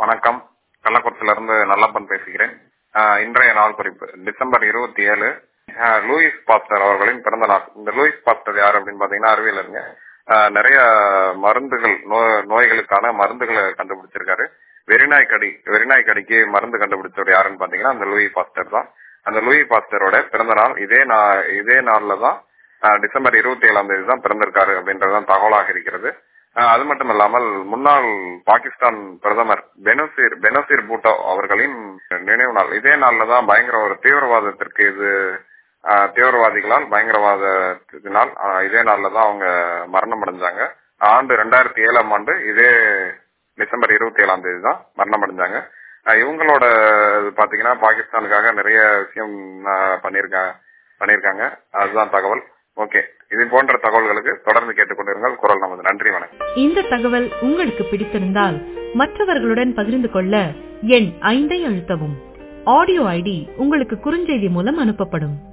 வணக்கம் கள்ளக்குறிச்சியில இருந்து நல்லப்பன் பேசுகிறேன் ஆஹ் இன்றைய நாள் குறிப்பு டிசம்பர் இருபத்தி ஏழு ஆஹ் லூயிஸ் பாஸ்டர் அவர்களின் பிறந்த நாள் இந்த லூயிஸ் பாஸ்டர் யார் அப்படின்னு பாத்தீங்கன்னா அறிவியலருங்க ஆஹ் நிறைய மருந்துகள் நோ- நோய்களுக்கான மருந்துகளை கண்டுபிடிச்சிருக்காரு வெறிநாய் கடி வெறிநாய் கடிக்கு மருந்து கண்டுபிடிச்சவர் யாருன்னு பாத்தீங்கன்னா அந்த லூயி பாஸ்டர் தான் அந்த லூயி பாஸ்டரோட பிறந்த நாள் இதே நா இதே நாள்ல தான் ஆஹ் டிசம்பர் இருபத்தி ஏழாம் தேதி தான் பிறந்திருக்காரு அப்படின்றதுதான் தகவலாக இருக்கிறது ஆஹ் அது மட்டும் இல்லாமல் முன்னாள் பாகிஸ்தான் பிரதமர் பெனசீர் பெனசீர் பூட்டோ அவர்களின் நினைவு நாள் இதே நாள்ல தான் பயங்கர ஒரு தீவிரவாதத்திற்கு இது ஆஹ் தீவிரவாதிகளால் பயங்கரவாதத்தினால் ஆஹ் இதே நாள்ல தான் அவங்க மரணம் அடைஞ்சாங்க ஆண்டு ரெண்டாயிரத்தி ஏழாம் ஆண்டு இதே டிசம்பர் இருபத்தி ஏழாம் தேதி தான் மரணம் அடைஞ்சாங்க ஆஹ் இவங்களோட இது பாத்தீங்கன்னா பாகிஸ்தானுக்காக நிறைய விஷயம் ஆஹ் பண்ணிருக்காங்க பண்ணிருக்காங்க அதுதான் தகவல் ஓகே இது போன்ற தகவல்களுக்கு தொடர்ந்து கேட்டுக்கொண்டிருங்கள் குரல் நமது நன்றி வணக்கம் இந்த தகவல் உங்களுக்கு பிடித்திருந்தால் மற்றவர்களுடன் பகிர்ந்து கொள்ள எண் ஐந்தை அழுத்தவும் ஆடியோ ஐடி உங்களுக்கு குறுஞ்செய்தி மூலம் அனுப்பப்படும்